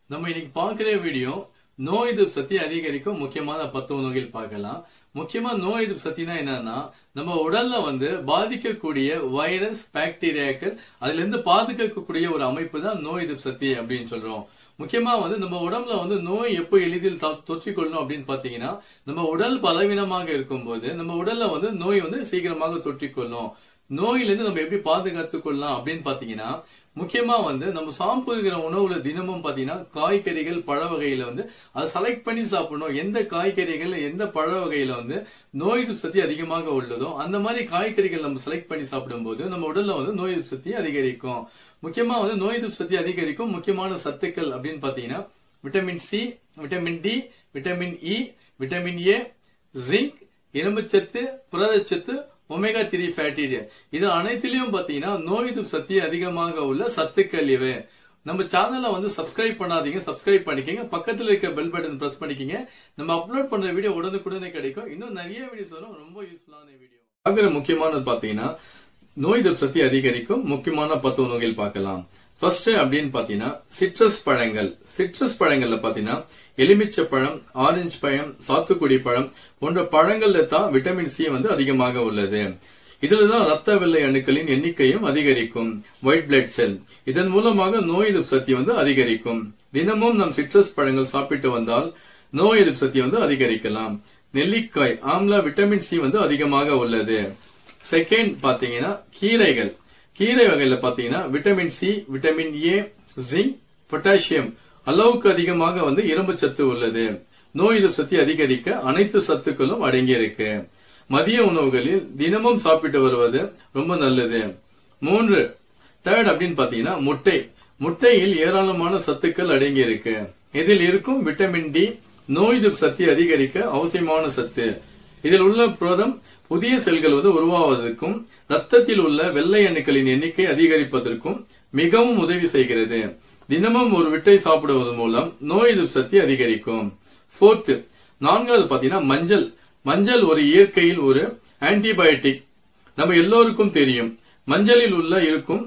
நம்ம இன்னைக்கு பார்க்கிற வீடியோ நோய் எதிர்ப்பு சக்தி அதிகரிக்கும் முக்கியமான பத்து உணவுகள் பார்க்கலாம் முக்கியமா நோய் எதிர்ப்பு சக்தினா என்னன்னா நம்ம உடல்ல வந்து பாதிக்கக்கூடிய வைரஸ் பாக்டீரியாக்கள் அதுல இருந்து பாதுகாக்கக்கூடிய ஒரு அமைப்பு தான் நோய் எதிர்ப்பு சக்தி அப்படின்னு சொல்றோம் முக்கியமா வந்து நம்ம உடம்புல வந்து நோய் எப்போ எளிதில் தொ- தொற்றிக்கொள்ளணும் அப்படின்னு பாத்தீங்கன்னா நம்ம உடல் பலவீனமாக இருக்கும்போது நம்ம உடல்ல வந்து நோய் வந்து சீக்கிரமாக தொற்றிக்கொள்ளும் நோயிலிருந்து நம்ம எப்படி பாதுகாத்துக் கொள்ளலாம் அப்படின்னு பாத்தீங்கன்னா முக்கியமா வந்து நம்ம சாப்பிடுகிற உணவுல தினமும் பாத்தீங்கன்னா காய்கறிகள் பழ வகையில வந்து அதை செலக்ட் பண்ணி சாப்பிடணும் எந்த காய்கறிகள் எந்த பழ வகையில வந்து நோய் எதிர்ப்பு சக்தி அதிகமாக உள்ளதோ அந்த மாதிரி காய்கறிகள் நம்ம செலக்ட் பண்ணி சாப்பிடும்போது நம்ம உடல்ல வந்து நோய் எதிர்ப்பு சக்தி அதிகரிக்கும் முக்கியமா வந்து நோய் எதிர்ப்பு சக்தி அதிகரிக்கும் முக்கியமான சத்துக்கள் அப்படின்னு பாத்தீங்கன்னா vitamin C vitamin D vitamin E vitamin A zinc இரும்புச்சத்து புரதச்சத்து ஒமேகா த்ரீ ஃபேட்டி இது அனைத்திலையும் பாத்தீங்கன்னா நோய் எதிர்ப்பு சக்தி அதிகமாக உள்ள சத்துக்கள் இவை நம்ம சேனலை வந்து சப்ஸ்கிரைப் பண்ணாதீங்க சப்ஸ்கிரைப் பண்ணிக்கங்க பக்கத்துல இருக்க பெல் பட்டன் பிரஸ் பண்ணிக்கங்க நம்ம அப்லோட் பண்ற வீடியோ உடனுக்குடனே கிடைக்கும் இன்னும் நிறைய வீடியோஸ் வரும் ரொம்ப யூஸ்ஃபுல்லான வீடியோ பார்க்குற முக்கியமானது பாத்தீங்கன்னா நோய் எதிர்ப்பு சக்தி அதிகரிக்கும் முக்கியமான பத்து உணவுகள் பார்க்கலாம் ஃபர்ஸ்ட் அப்படின்னு பாத்தீங்கன்னா சிட்ரஸ் பழங்கள் சிட்ரஸ் பழங்கள்ல பாத்தீங்கன்னா எலுமிச்சை பழம் ஆரஞ்சு பழம் சாத்துக்குடி பழம் போன்ற பழங்கள்ல தான் விட்டமின் சி வந்து அதிகமாக உள்ளது இதுலதான் ரத்த வெள்ளை அணுக்களின் எண்ணிக்கையும் அதிகரிக்கும் ஒயிட் பிளட் செல் இதன் மூலமாக நோய் எதிர்ப்பு சக்தி வந்து அதிகரிக்கும் தினமும் நம் சிட்ரஸ் பழங்கள் சாப்பிட்டு வந்தால் நோய் எதிர்ப்பு சக்தி வந்து அதிகரிக்கலாம் நெல்லிக்காய் ஆம்லா விட்டமின் சி வந்து அதிகமாக உள்ளது செகண்ட் பாத்தீங்கன்னா கீரைகள் கீரை வகையில பாத்தீங்கன்னா vitamin C vitamin A zinc potassium அளவுக்கு அதிகமாக வந்து இரும்பு சத்து உள்ளது நோய் எதிர்ப்பு சக்தி அதிகரிக்க அனைத்து சத்துக்களும் அடங்கி இருக்கு மதிய உணவுகளில் தினமும் சாப்பிட்டு வருவது ரொம்ப நல்லது மூன்று தேர்ட் அப்படின்னு பாத்தீங்கன்னா முட்டை முட்டையில் ஏராளமான சத்துக்கள் அடங்கி இருக்கு இதில் இருக்கும் விட்டமின் டி நோய் எதிர்ப்பு சக்தி அதிகரிக்க அவசியமான சத்து இதில் உள்ள புரதம் புதிய செல்கள் வந்து உருவாவதற்கும் ரத்தத்தில் உள்ள வெள்ளை அணுக்களின் எண்ணிக்கை அதிகரிப்பதற்கும் மிகவும் உதவி செய்கிறது தினமும் ஒரு விட்டை சாப்பிடுவதன் மூலம் நோய் எதிர்ப்பு சக்தி அதிகரிக்கும் ஃபோர்த் நான்காவது பாத்தீங்கன்னா மஞ்சள் மஞ்சள் ஒரு இயற்கையில் ஒரு ஆன்டிபயோட்டிக் நம்ம எல்லோருக்கும் தெரியும் மஞ்சளில் உள்ள இருக்கும்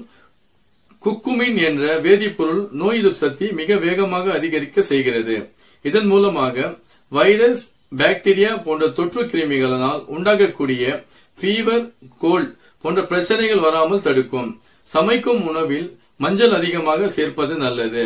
குக்குமின் என்ற வேதிப்பொருள் நோய் எதிர்ப்பு சக்தி மிக வேகமாக அதிகரிக்க செய்கிறது இதன் மூலமாக வைரஸ் பாக்டீரியா போன்ற தொற்று கிருமிகளினால் உண்டாகக்கூடிய ஃபீவர் கோல்ட் போன்ற பிரச்சனைகள் வராமல் தடுக்கும் சமைக்கும் உணவில் மஞ்சள் அதிகமாக சேர்ப்பது நல்லது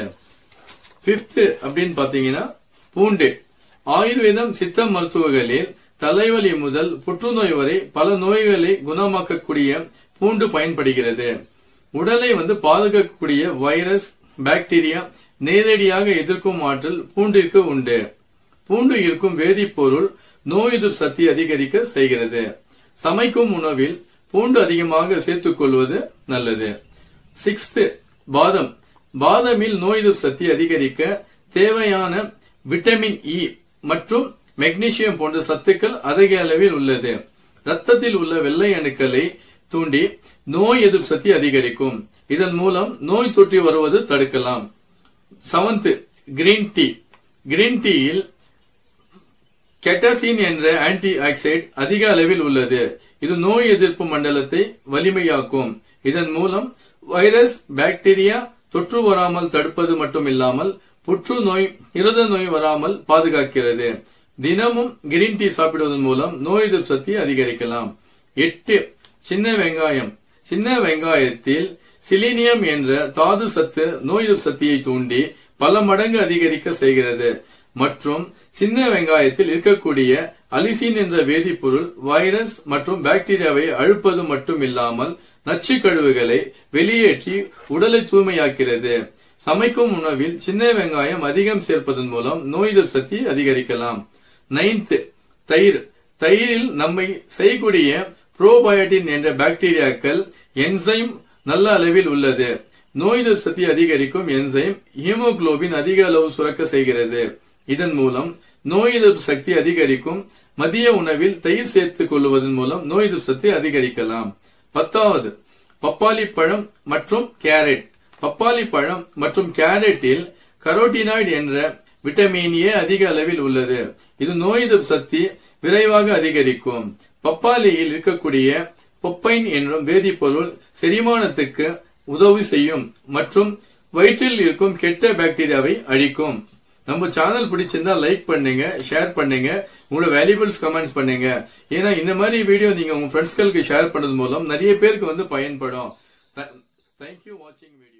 பிப்த் அப்படின்னு பாத்தீங்கன்னா பூண்டு ஆயுர்வேதம் சித்த மருத்துவங்களில் தலைவலி முதல் புற்றுநோய் வரை பல நோய்களை குணமாக்கக்கூடிய பூண்டு பயன்படுகிறது உடலை வந்து பாதுகாக்கக்கூடிய வைரஸ் பாக்டீரியா நேரடியாக எதிர்க்கும் ஆற்றல் பூண்டிற்கு உண்டு பூண்டு இருக்கும் வேதிப்பொருள் நோய் எதிர்ப்பு சக்தி அதிகரிக்க செய்கிறது சமைக்கும் உணவில் பூண்டு அதிகமாக சேர்த்துக் கொள்வது நல்லது சிக்ஸ்த் பாதம் பாதமில் நோய் எதிர்ப்பு சக்தி அதிகரிக்க தேவையான விட்டமின் இ மற்றும் மெக்னீசியம் போன்ற சத்துக்கள் அதிக அளவில் உள்ளது ரத்தத்தில் உள்ள வெள்ளை அணுக்களை தூண்டி நோய் எதிர்ப்பு சக்தி அதிகரிக்கும் இதன் மூலம் நோய் தொற்றி வருவது தடுக்கலாம் செவன்த் கிரீன் டீ கிரீன் டீயில் கெட்டசின் என்ற ஆன்டி ஆக்சைடு அதிக அளவில் உள்ளது இது நோய் எதிர்ப்பு மண்டலத்தை வலிமையாக்கும் இதன் மூலம் வைரஸ் பாக்டீரியா தொற்று வராமல் தடுப்பது மட்டுமில்லாமல் புற்றுநோய் இருத நோய் வராமல் பாதுகாக்கிறது தினமும் கிரீன் டீ சாப்பிடுவதன் மூலம் நோய் எதிர்ப்பு சக்தி அதிகரிக்கலாம் எட்டு சின்ன வெங்காயம் சின்ன வெங்காயத்தில் சிலினியம் என்ற தாது சத்து நோய் எதிர்ப்பு சக்தியை தூண்டி பல மடங்கு அதிகரிக்க செய்கிறது மற்றும் சின்ன வெங்காயத்தில் இருக்கக்கூடிய அலிசின் என்ற வேதிப்பொருள் வைரஸ் மற்றும் பாக்டீரியாவை அழுப்பது மட்டும் இல்லாமல் நச்சு கழிவுகளை வெளியேற்றி உடலை தூய்மையாக்கிறது சமைக்கும் உணவில் சின்ன வெங்காயம் அதிகம் சேர்ப்பதன் மூலம் நோய் எதிர்ப்பு சக்தி அதிகரிக்கலாம் நைன்த் தயிர் தயிரில் நம்மை செய்யக்கூடிய புரோபயோட்டின் என்ற பாக்டீரியாக்கள் என்சைம் நல்ல அளவில் உள்ளது நோய் எதிர்ப்பு சக்தி அதிகரிக்கும் என்சைம் ஹீமோகுளோபின் அதிக அளவு சுரக்க செய்கிறது இதன் மூலம் நோய் எதிர்ப்பு சக்தி அதிகரிக்கும் மதிய உணவில் தயிர் சேர்த்துக் கொள்வதன் மூலம் நோய் எதிர்ப்பு சக்தி அதிகரிக்கலாம் பத்தாவது பப்பாளி பழம் மற்றும் கேரட் பப்பாளி பழம் மற்றும் கேரட்டில் கரோட்டினாய்டு என்ற விட்டமின் ஏ அதிக அளவில் உள்ளது இது நோய் எதிர்ப்பு சக்தி விரைவாக அதிகரிக்கும் பப்பாளியில் இருக்கக்கூடிய பொப்பைன் என்னும் வேதிப்பொருள் செரிமானத்துக்கு உதவி செய்யும் மற்றும் வயிற்றில் இருக்கும் கெட்ட பாக்டீரியாவை அழிக்கும் நம்ம சேனல் பிடிச்சிருந்தா லைக் பண்ணுங்க ஷேர் பண்ணுங்க உங்களோட வேல்யூபிள்ஸ் கமெண்ட்ஸ் பண்ணுங்க ஏன்னா இந்த மாதிரி வீடியோ நீங்க உங்க ஃப்ரெண்ட்ஸ்களுக்கு ஷேர் பண்ணது மூலம் நிறைய பேருக்கு வந்து பயன்படும் தேங்க்யூ வாட்சிங் வீடியோ